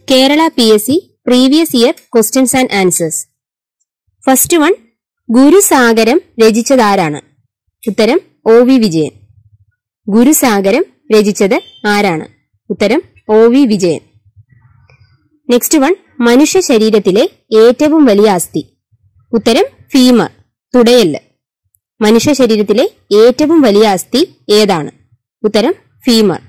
Kerala P S C previous year questions and answers first one Gurusagaram രചിച്ചതാരാണ് ഉത്തരം O V Vijayan Gurusagaram രചിച്ചത് ആരാണ് ഉത്തരം O V Vijayan next one മനുഷ്യ ശരീരത്തിലെ ഏറ്റവും വലിയ അസ്ഥി ഉത്തരം ഫീമർ തുടയല്ല് മനുഷ്യ ശരീരത്തിലെ ഏറ്റവും വലിയ അസ്ഥി ഏതാണ് ഉത്തരം ഫീമർ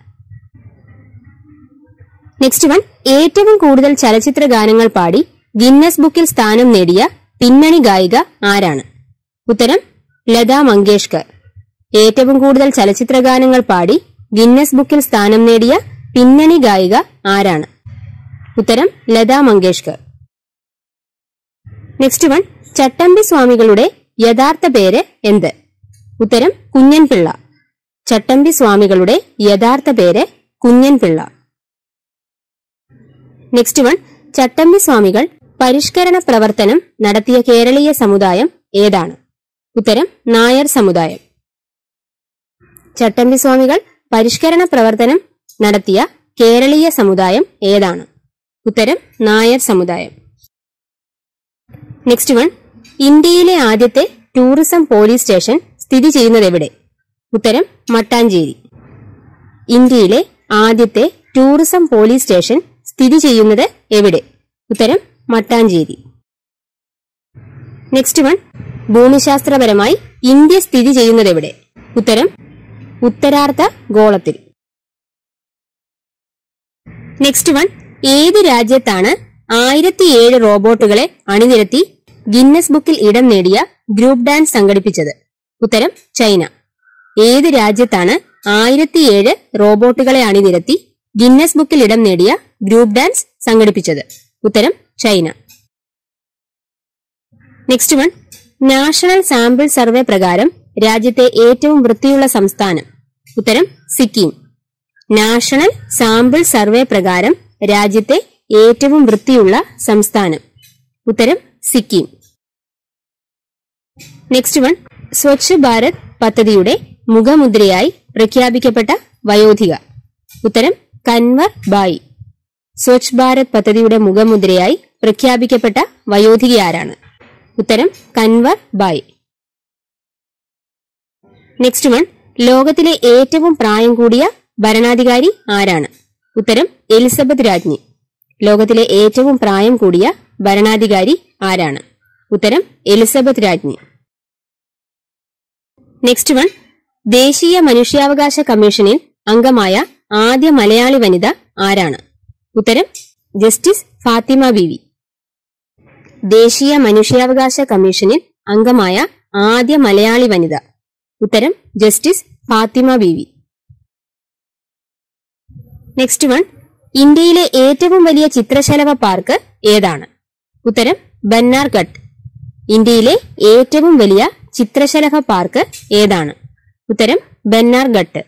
നെക്സ്റ്റ് വൺ ഏറ്റവും കൂടുതൽ ചലച്ചിത്ര ഗാനങ്ങൾ പാടി ഗിന്നസ് ബുക്കിൽ സ്ഥാനം നേടിയ പിന്നണി ഗായിക ആരാണ് ഉത്തരം ലതാ മങ്കേഷ്കർ ഏറ്റവും കൂടുതൽ ചലച്ചിത്ര ഗാനങ്ങൾ പാടി ഗിന്നസ് ബുക്കിൽ സ്ഥാനം നേടിയ പിന്നണി ഗായിക ആരാണ് ഉത്തരം ലതാ മങ്കേഷ്കർ നെക്സ്റ്റ് വൺ ചട്ടമ്പി സ്വാമികളുടെ യഥാർത്ഥ പേര് എന്ത് ഉത്തരം കുഞ്ഞൻപിള്ള ചട്ടമ്പി സ്വാമികളുടെ യഥാർത്ഥ പേര് കുഞ്ഞൻപിള്ള നെക്സ്റ്റ് വൺ ചട്ടമ്പി സ്വാമികൾ പരിഷ്കരണ പ്രവർത്തനം നടത്തിയ കേരളീയ സമുദായം ഏതാണ് ഉത്തരം നായർ സമുദായം ചട്ടമ്പി സ്വാമികൾ പരിഷ്കരണ പ്രവർത്തനം നടത്തിയ കേരളീയ സമുദായം ഏതാണ് ഉത്തരം നായർ സമുദായം നെക്സ്റ്റ് വൺ ഇന്ത്യയിലെ ആദ്യത്തെ ടൂറിസം പോലീസ് സ്റ്റേഷൻ സ്ഥിതി ചെയ്യുന്നത് എവിടെ ഉത്തരം മട്ടാഞ്ചേരി ഇന്ത്യയിലെ ആദ്യത്തെ ടൂറിസം പോലീസ് സ്റ്റേഷൻ സ്ഥിതി ചെയ്യുന്നത് എവിടെ ഉത്തരം മട്ടാഞ്ചേരി നെക്സ്റ്റ് വൺ ഭൂമിശാസ്ത്രപരമായി ഇന്ത്യ സ്ഥിതി ചെയ്യുന്നത് എവിടെ ഉത്തരം ഉത്തരാർദ്ധ ഗോളത്തിൽ നെക്സ്റ്റ് വൺ ഏത് രാജ്യത്താണ് ആയിരത്തിയേഴ് റോബോട്ടുകളെ അണിനിരത്തി ഗിന്നസ് ബുക്കിൽ ഇടം നേടിയ ഗ്രൂപ്പ് ഡാൻസ് സംഘടിപ്പിച്ചത് ഉത്തരം ചൈന ഏത് രാജ്യത്താണ് ആയിരത്തിയേഴ് റോബോട്ടുകളെ അണിനിരത്തി ഗിന്നസ് ബുക്കിൽ ഇടം നേടിയ ഗ്രൂപ്പ് ഡാൻസ് സംഘടിപ്പിച്ചത് ഉത്തരം China next one national sample survey പ്രകാരം രാജ്യത്തെ ഏറ്റവും വൃത്തിയുള്ള സംസ്ഥാനം ഉത്തരം സിക്കിം നാഷണൽ സാമ്പിൾ സർവേ പ്രകാരം രാജ്യത്തെ ഏറ്റവും വൃത്തിയുള്ള സംസ്ഥാനം ഉത്തരം സിക്കിം നെക്സ്റ്റ് വൺ സ്വച്ഛ് ഭാരത് പദ്ധതിയുടെ മുഖമുദ്രയായി പ്രഖ്യാപിക്കപ്പെട്ട വയോധിക ഉത്തരം കൻവർ ബായി സ്വച്ഛ് ഭാരത് പദ്ധതിയുടെ മുഖമുദ്രയായി പ്രഖ്യാപിക്കപ്പെട്ട വയോധിക ആരാണ് ഉത്തരം കൻവർ ബായ് നെക്സ്റ്റ് വൺ ലോകത്തിലെ ഏറ്റവും പ്രായം കൂടിയ ഭരണാധികാരി ആരാണ് ഉത്തരം എലിസബത്ത് രാജ്ഞി ലോകത്തിലെ ഏറ്റവും പ്രായം കൂടിയ ഭരണാധികാരി ആരാണ് ഉത്തരം എലിസബത്ത് രാജ്ഞി നെക്സ്റ്റ് വൺ ദേശീയ മനുഷ്യാവകാശ കമ്മീഷനിൽ അംഗമായ ആദ്യ മലയാളി വനിത ആരാണ് ഉത്തരം ജസ്റ്റിസ് ഫാത്തിമ ബീവി ദേശീയ മനുഷ്യാവകാശ കമ്മീഷനിൽ അംഗമായ ആദ്യ മലയാളി വനിത ഉത്തരം justice Fathima Beevi next one ഇന്ത്യയിലെ ഏറ്റവും വലിയ ചിത്രശലഭ പാർക്ക് ഏതാണ് ഉത്തരം ബന്നാർഘട്ട് ഇന്ത്യയിലെ ഏറ്റവും വലിയ ചിത്രശലഭ പാർക്ക് ഏതാണ് ഉത്തരം ബന്നാർഘട്ട്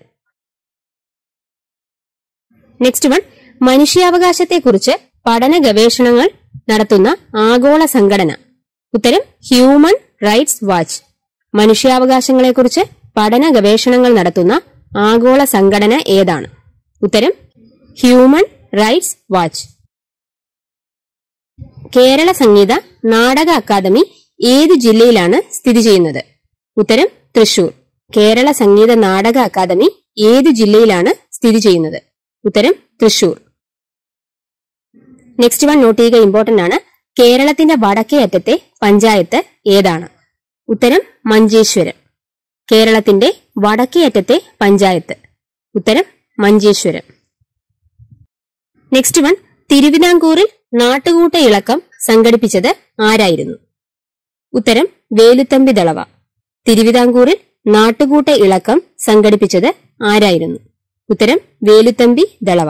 നെക്സ്റ്റ് വൺ മനുഷ്യാവകാശത്തെക്കുറിച്ച് പഠന ഗവേഷണങ്ങൾ നടത്തുന്ന ആഗോള സംഘടന ഉത്തരം ഹ്യൂമൻ റൈറ്റ്സ് വാച്ച് മനുഷ്യാവകാശങ്ങളെക്കുറിച്ച് പഠന ഗവേഷണങ്ങൾ നടത്തുന്ന ആഗോള സംഘടന ഏതാണ് ഉത്തരം human rights watch Kerala Sangeetha Nataka Akademi ഏത് ജില്ലയിലാണ് സ്ഥിതി ചെയ്യുന്നത് ഉത്തരം തൃശൂർ കേരള സംഗീത നാടക അക്കാദമി ഏത് ജില്ലയിലാണ് സ്ഥിതി ചെയ്യുന്നത് ഉത്തരം തൃശൂർ നെക്സ്റ്റ് വൺ നോട്ട് ചെയ്യുക ഇമ്പോർട്ടന്റ് ആണ് കേരളത്തിന്റെ വടക്കേ അറ്റത്തെ പഞ്ചായത്ത് ഏതാണ് ഉത്തരം മഞ്ചേശ്വരം കേരളത്തിന്റെ വടക്കേ അറ്റത്തെ പഞ്ചായത്ത് ഉത്തരം മഞ്ചേശ്വരം നെക്സ്റ്റ് വൺ തിരുവിതാംകൂറിൽ നാട്ടുകൂട്ട ഇളക്കം സംഘടിപ്പിച്ചത് ആരായിരുന്നു ഉത്തരം വേലുത്തമ്പി ദളവ തിരുവിതാംകൂറിൽ നാട്ടുകൂട്ട ഇളക്കം സംഘടിപ്പിച്ചത് ആരായിരുന്നു ഉത്തരം Veluthampi Dalawa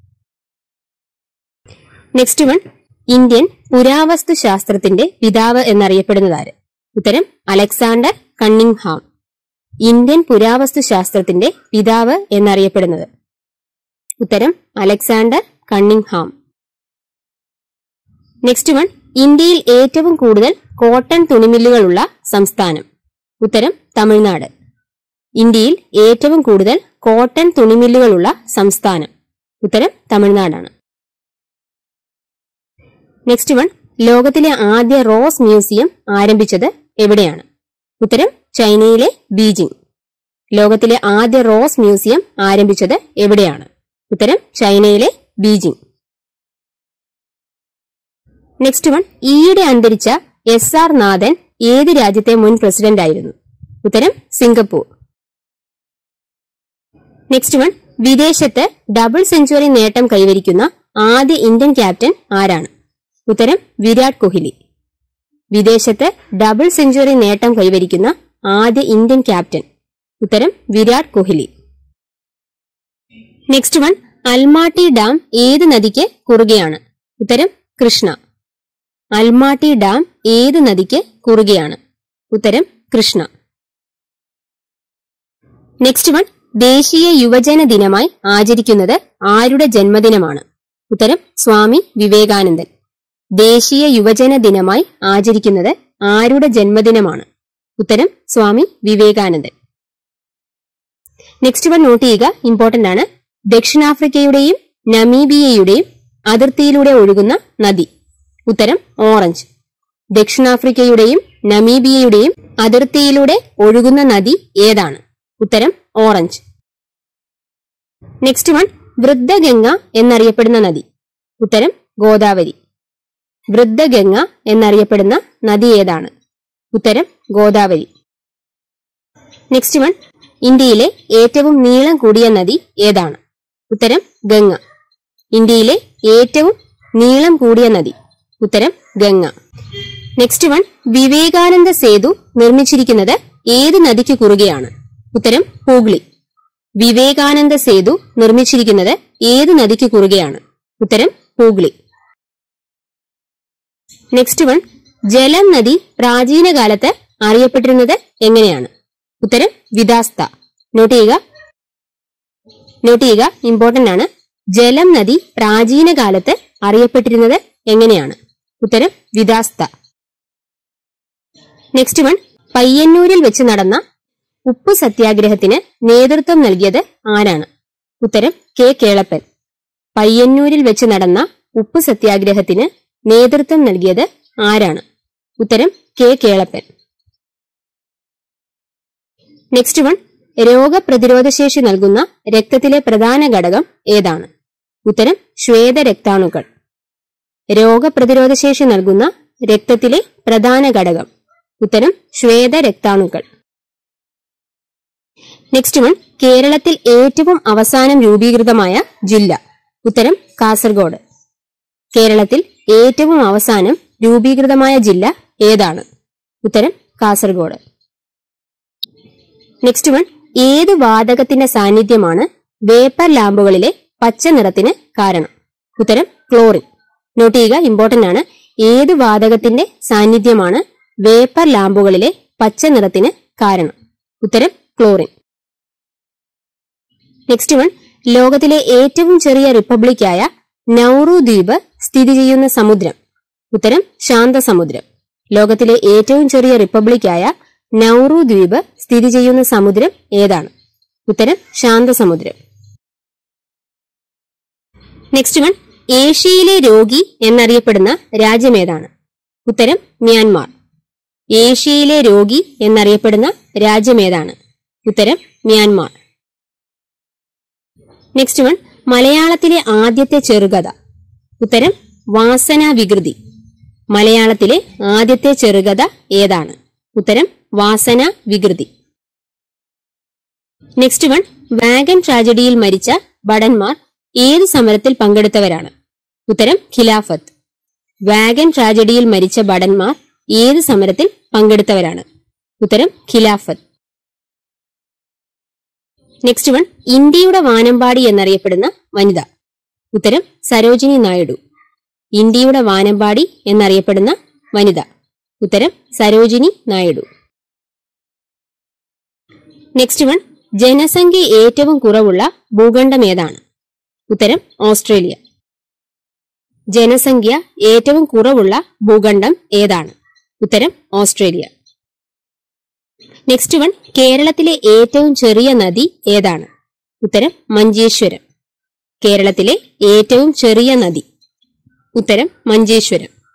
next one Indian പുരാവസ്തു ശാസ്ത്രത്തിന്റെ പിതാവ് എന്നറിയപ്പെടുന്നതാര് ഉത്തരം അലക്സാണ്ടർ കണ്ണിംഗ്ഹാം ഇന്ത്യൻ പുരാവസ്തു ശാസ്ത്രത്തിന്റെ പിതാവ് എന്നറിയപ്പെടുന്നത് ഉത്തരം അലക്സാണ്ടർ കണ്ണിംഗ്ഹാം നെക്സ്റ്റ് വൺ ഇന്ത്യയിൽ ഏറ്റവും കൂടുതൽ കോട്ടൺ തുണിമില്ലുകളുള്ള സംസ്ഥാനം ഉത്തരം തമിഴ്നാട് ഇന്ത്യയിൽ ഏറ്റവും കൂടുതൽ കോട്ടൺ തുണിമില്ലുകളുള്ള സംസ്ഥാനം ഉത്തരം തമിഴ്നാടാണ് നെക്സ്റ്റ് വൺ ലോകത്തിലെ ആദ്യ റോസ് മ്യൂസിയം ആരംഭിച്ചത് എവിടെയാണ് ഉത്തരം ചൈനയിലെ ബീജിംഗ് ലോകത്തിലെ ആദ്യ റോസ് മ്യൂസിയം ആരംഭിച്ചത് എവിടെയാണ് ഉത്തരം ചൈനയിലെ ബീജിംഗ് നെക്സ്റ്റ് വൺ ഈയിടെ അന്തരിച്ച എസ് ആർ നാഥൻ ഏത് രാജ്യത്തെ മുൻ പ്രസിഡന്റ് ആയിരുന്നു ഉത്തരം സിംഗപ്പൂർ നെക്സ്റ്റ് വൺ വിദേശത്ത് ഡബിൾ സെഞ്ചുറി നേട്ടം കൈവരിക്കുന്ന ആദ്യ ഇന്ത്യൻ ക്യാപ്റ്റൻ ആരാണ് ഉത്തരം വിരാട് കോഹ്ലി വിദേശത്ത് ഡബിൾ സെഞ്ചുറി നേട്ടം കൈവരിക്കുന്ന ആദ്യ ഇന്ത്യൻ ക്യാപ്റ്റൻ ഉത്തരം Virat Kohli next one Almatti dam ഏത് നദിക്ക് കുറുകെയാണ് ഉത്തരം കൃഷ്ണ അൽമാട്ടി ഡാം ഏത് നദിക്ക് കുറുകെയാണ് ഉത്തരം കൃഷ്ണ നെക്സ്റ്റ് വൺ ദേശീയ യുവജന ദിനമായി ആചരിക്കുന്നത് ആരുടെ ജന്മദിനമാണ് ഉത്തരം സ്വാമി വിവേകാനന്ദൻ ദേശീയ യുവജന ദിനമായി ആചരിക്കുന്നത് ആരുടെ ജന്മദിനമാണ് ഉത്തരം Swami Vivekanandan next one note ചെയ്യുക ഇമ്പോർട്ടന്റ് ആണ് ദക്ഷിണാഫ്രിക്കയുടെയും നമീബിയയുടെയും അതിർത്തിയിലൂടെ ഒഴുകുന്ന നദി ഉത്തരം ഓറഞ്ച് ദക്ഷിണാഫ്രിക്കയുടെയും നമീബിയയുടെയും അതിർത്തിയിലൂടെ ഒഴുകുന്ന നദി ഏതാണ് ഉത്തരം ഓറഞ്ച് നെക്സ്റ്റ് വൺ വൃദ്ധഗംഗ എന്നറിയപ്പെടുന്ന നദി ഉത്തരം ഗോദാവരി വൃദ്ധഗംഗ എന്നറിയപ്പെടുന്ന നദി ഏതാണ് ഉത്തരം ഗോദാവരി നെക്സ്റ്റ് വൺ ഇന്ത്യയിലെ ഏറ്റവും നീളം കൂടിയ നദി ഏതാണ് ഉത്തരം ഗംഗ ഇന്ത്യയിലെ ഏറ്റവും നീളം കൂടിയ നദി ഉത്തരം ഗംഗ നെക്സ്റ്റ് വൺ വിവേകാനന്ദ സേതു നിർമ്മിച്ചിരിക്കുന്നത് ഏത് നദിക്ക് കുറുകെയാണ് ഉത്തരം ഹൂഗ്ലി വിവേകാനന്ദ സേതു നിർമ്മിച്ചിരിക്കുന്നത് ഏത് നദിക്ക് കുറുകെയാണ് ഉത്തരം ഹൂഗ്ലി നെക്സ്റ്റ് വൺ ജലം നദി പ്രാചീന കാലത്ത് അറിയപ്പെട്ടിരുന്നത് എങ്ങനെയാണ് ഉത്തരം വിദാസ്ത നോട്ട് ചെയ്യുക നോട്ട് ചെയ്യുക ഇമ്പോർട്ടന്റ് ആണ് ജലം നദി പ്രാചീന കാലത്ത് അറിയപ്പെട്ടിരുന്നത് എങ്ങനെയാണ് ഉത്തരം വിദാസ്ത നെക്സ്റ്റ് വൺ പയ്യന്നൂരിൽ വെച്ച് നടന്ന ഉപ്പു സത്യാഗ്രഹത്തിന് നേതൃത്വം നൽകിയത് ആരാണ് ഉത്തരം കെ കേളപ്പൻ പയ്യന്നൂരിൽ വെച്ച് നടന്ന ഉപ്പു സത്യാഗ്രഹത്തിന് നേതൃത്വം നൽകിയത് ആരാണ് ഉത്തരം കെ കേളപ്പൻ നെക്സ്റ്റ് വൺ രോഗപ്രതിരോധശേഷി നൽകുന്ന രക്തത്തിലെ പ്രധാന ഘടകം ഏതാണ് ഉത്തരം ശ്വേത രക്താണുക്കൾ രോഗപ്രതിരോധശേഷി നൽകുന്ന രക്തത്തിലെ പ്രധാന ഘടകം ഉത്തരം ശ്വേത രക്താണുക്കൾ നെക്സ്റ്റ് വൺ കേരളത്തിൽ ഏറ്റവും അവസാനം രൂപീകൃതമായ ജില്ല ഉത്തരം കാസർഗോഡ് കേരളത്തിൽ ഏറ്റവും അവസാനം രൂപീകൃതമായ ജില്ല ഏതാണ് ഉത്തരം കാസർഗോഡ് നെക്സ്റ്റ് വൺ ഏത് വാതകത്തിന്റെ സാന്നിധ്യമാണ് വേപ്പർ ലാമ്പുകളിലെ പച്ച നിറത്തിന് കാരണം ഉത്തരം ക്ലോറിൻ നോട്ട് ചെയ്യുക ഇമ്പോർട്ടന്റ് ആണ് ഏത് വാതകത്തിന്റെ സാന്നിധ്യമാണ് വേപ്പർ ലാമ്പുകളിലെ പച്ച നിറത്തിന് കാരണം ഉത്തരം ക്ലോറിൻ നെക്സ്റ്റ് വൺ ലോകത്തിലെ ഏറ്റവും ചെറിയ റിപ്പബ്ലിക്കായ നൌറു ദ്വീപ് സ്ഥിതി ചെയ്യുന്ന സമുദ്രം ഉത്തരം ശാന്തസമുദ്രം ലോകത്തിലെ ഏറ്റവും ചെറിയ റിപ്പബ്ലിക്കായ നൌറു ദ്വീപ് സ്ഥിതി ചെയ്യുന്ന സമുദ്രം ഏതാണ് ഉത്തരം ശാന്തസമുദ്രം നെക്സ്റ്റ് വൺ ഏഷ്യയിലെ രോഗി എന്നറിയപ്പെടുന്ന രാജ്യം ഏതാണ് ഉത്തരം മ്യാൻമാർ ഏഷ്യയിലെ രോഗി എന്നറിയപ്പെടുന്ന രാജ്യം ഏതാണ് ഉത്തരം മ്യാൻമാർ നെക്സ്റ്റ് വൺ മലയാളത്തിലെ ആദ്യത്തെ ചെറുകഥ ഉത്തരം വാസന വികൃതി മലയാളത്തിലെ ആദ്യത്തെ ചെറുകഥ ഏതാണ് ഉത്തരം വാസന വികൃതി നെക്സ്റ്റ് വൺ വാഗൻ ട്രാജഡിയിൽ മരിച്ച ഭടന്മാർ ഏത് സമരത്തിൽ പങ്കെടുത്തവരാണ് ഉത്തരം ഖിലാഫത്ത് വാഗൻ ട്രാജഡിയിൽ മരിച്ച ഭടന്മാർ ഏത് സമരത്തിൽ പങ്കെടുത്തവരാണ് ഉത്തരം ഖിലാഫത്ത് നെക്സ്റ്റ് വൺ ഇന്ത്യയുടെ വാനമ്പാടി എന്നറിയപ്പെടുന്ന വനിത ഉത്തരം സരോജിനി നായിഡു ഇന്ത്യയുടെ വാനമ്പാടി എന്നറിയപ്പെടുന്ന വനിത ഉത്തരം സരോജിനി നായിഡു നെക്സ്റ്റ് വൺ ജനസംഖ്യ ഏറ്റവും കുറവുള്ള ഭൂഖണ്ഡം ഏതാണ് ഉത്തരം ഓസ്ട്രേലിയ ജനസംഖ്യ ഏറ്റവും കുറവുള്ള ഭൂഖണ്ഡം ഏതാണ് ഉത്തരം ഓസ്ട്രേലിയ നെക്സ്റ്റ് വൺ കേരളത്തിലെ ഏറ്റവും ചെറിയ നദി ഏതാണ് ഉത്തരം മഞ്ചേശ്വരം കേരളത്തിലെ ഏറ്റവും ചെറിയ നദി ഉത്തരം മഞ്ചേശ്വരം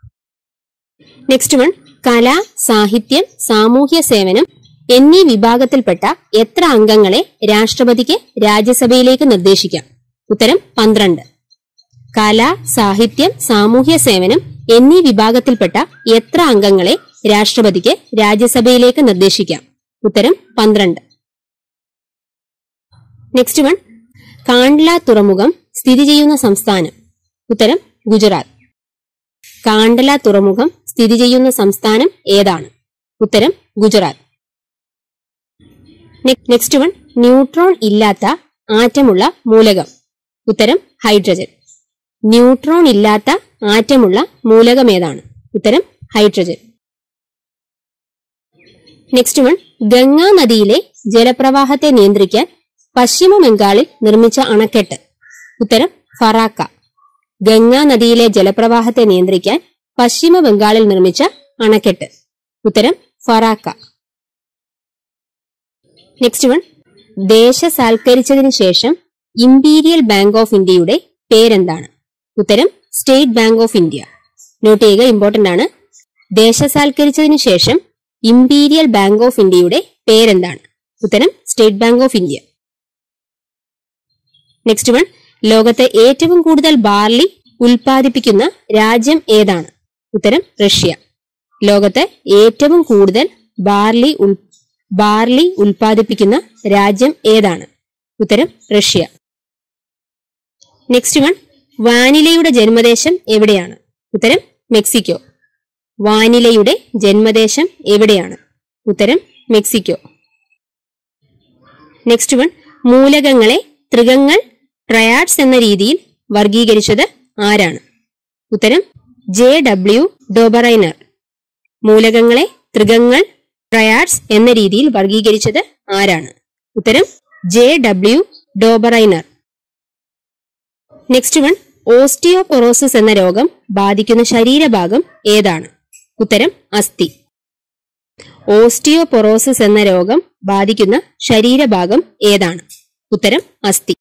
നെക്സ്റ്റ് വൺ കല സാഹിത്യം സാമൂഹ്യ സേവനം എന്നീ വിഭാഗത്തിൽപ്പെട്ട എത്ര അംഗങ്ങളെ രാഷ്ട്രപതിക്ക് രാജ്യസഭയിലേക്ക് നിർദ്ദേശിക്കാം ഉത്തരം പന്ത്രണ്ട് കല സാഹിത്യം സാമൂഹ്യ സേവനം എന്നീ വിഭാഗത്തിൽപ്പെട്ട എത്ര അംഗങ്ങളെ രാഷ്ട്രപതിക്ക് രാജ്യസഭയിലേക്ക് നിർദ്ദേശിക്കാം ഉത്തരം പന്ത്രണ്ട് നെക്സ്റ്റ് വൺ കാണ്ട്ല തുറമുഖം സ്ഥിതി ചെയ്യുന്ന സംസ്ഥാനം ഉത്തരം ഗുജറാത്ത് കാണ്ഡല തുറമുഖം സ്ഥിതി ചെയ്യുന്ന സംസ്ഥാനം ഏതാണ് ഉത്തരം ഗുജറാത്ത് നെക്സ്റ്റ് വൺ ന്യൂട്രോൺ ഇല്ലാത്ത ആറ്റമുള്ള മൂലകം ഉത്തരം ഹൈഡ്രജൻ ന്യൂട്രോൺ ഇല്ലാത്ത ആറ്റമുള്ള മൂലകം ഏതാണ് ഉത്തരം ഹൈഡ്രജൻ നെക്സ്റ്റ് വൺ ഗംഗാ നദിയിലെ ജലപ്രവാഹത്തെ നിയന്ത്രിക്കാൻ പശ്ചിമ ബംഗാളിൽ നിർമ്മിച്ച അണക്കെട്ട് ഉത്തരം ഫറാക്ക ഗംഗാ നദിയിലെ ജലപ്രവാഹത്തെ നിയന്ത്രിക്കാൻ പശ്ചിമ ബംഗാളിൽ നിർമ്മിച്ച അണക്കെട്ട് ഉത്തരം ഫറാക്ക നെക്സ്റ്റ് വൺ ദേശസാൽക്കരിച്ചതിന് ശേഷം ഇമ്പീരിയൽ ബാങ്ക് ഓഫ് ഇന്ത്യയുടെ പേരെന്താണ് ഉത്തരം state bank of India note ചെയ്യുക ഇമ്പോർട്ടന്റ് ആണ് ദേശസാൽക്കരിച്ചതിന് ശേഷം ഇമ്പീരിയൽ ബാങ്ക് ഓഫ് ഇന്ത്യയുടെ പേരെന്താണ് ഉത്തരം state bank of India next one ലോകത്തെ ഏറ്റവും കൂടുതൽ ബാർലി ഉൽപ്പാദിപ്പിക്കുന്ന രാജ്യം ഏതാണ് ഉത്തരം റഷ്യ ലോകത്തെ ഏറ്റവും കൂടുതൽ ബാർലി ഉൽ ബാർലി ഉൽപ്പാദിപ്പിക്കുന്ന രാജ്യം ഏതാണ് ഉത്തരം റഷ്യ നെക്സ്റ്റ് വൺ വാനിലയുടെ ജന്മദേശം എവിടെയാണ് ഉത്തരം മെക്സിക്കോ വാനിലയുടെ ജന്മദേശം എവിടെയാണ് ഉത്തരം മെക്സിക്കോ നെക്സ്റ്റ് വൺ മൂലകങ്ങളെ ത്രികങ്ങൾ ട്രയാഡ്സ് എന്ന രീതിയിൽ വർഗീകരിച്ചത് ആരാണ് ഉത്തരം ജെ ഡബ്ല്യു ഡോബറൈനർ മൂലകങ്ങളെ ത്രികങ്ങൾ ട്രയാഡ്സ് എന്ന രീതിയിൽ വർഗീകരിച്ചത് ആരാണ് ഉത്തരം J W Dobereiner next one osteoporosis എന്ന രോഗം ബാധിക്കുന്ന ശരീരഭാഗം ഏതാണ് ഉത്തരം അസ്ഥി ഓസ്റ്റിയോപൊറോസിസ് എന്ന രോഗം ബാധിക്കുന്ന ശരീരഭാഗം ഏതാണ് ഉത്തരം അസ്ഥി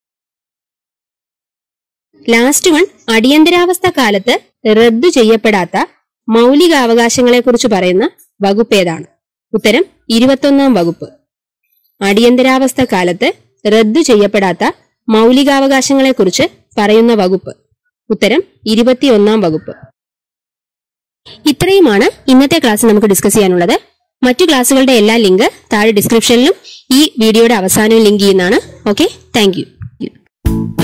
ലാസ്റ്റ് വൺ അടിയന്തരാവസ്ഥ കാലത്ത് റദ്ദു ചെയ്യപ്പെടാത്ത മൗലികാവകാശങ്ങളെക്കുറിച്ച് പറയുന്ന വകുപ്പ് ഏതാണ് ഉത്തരം ഇരുപത്തൊന്നാം വകുപ്പ് അടിയന്തരാവസ്ഥ കാലത്ത് റദ്ദു ചെയ്യപ്പെടാത്ത മൗലികാവകാശങ്ങളെക്കുറിച്ച് പറയുന്ന വകുപ്പ് ഉത്തരം ഇരുപത്തിയൊന്നാം വകുപ്പ് ഇത്രയുമാണ് ഇന്നത്തെ ക്ലാസ് നമുക്ക് ഡിസ്കസ് ചെയ്യാനുള്ളത് മറ്റു ക്ലാസ്സുകളുടെ എല്ലാ ലിങ്ക് താഴെ ഡിസ്ക്രിപ്ഷനിലും ഈ വീഡിയോയുടെ അവസാനവും ലിങ്ക് ചെയ്യുന്നതാണ് ഓക്കെ താങ്ക്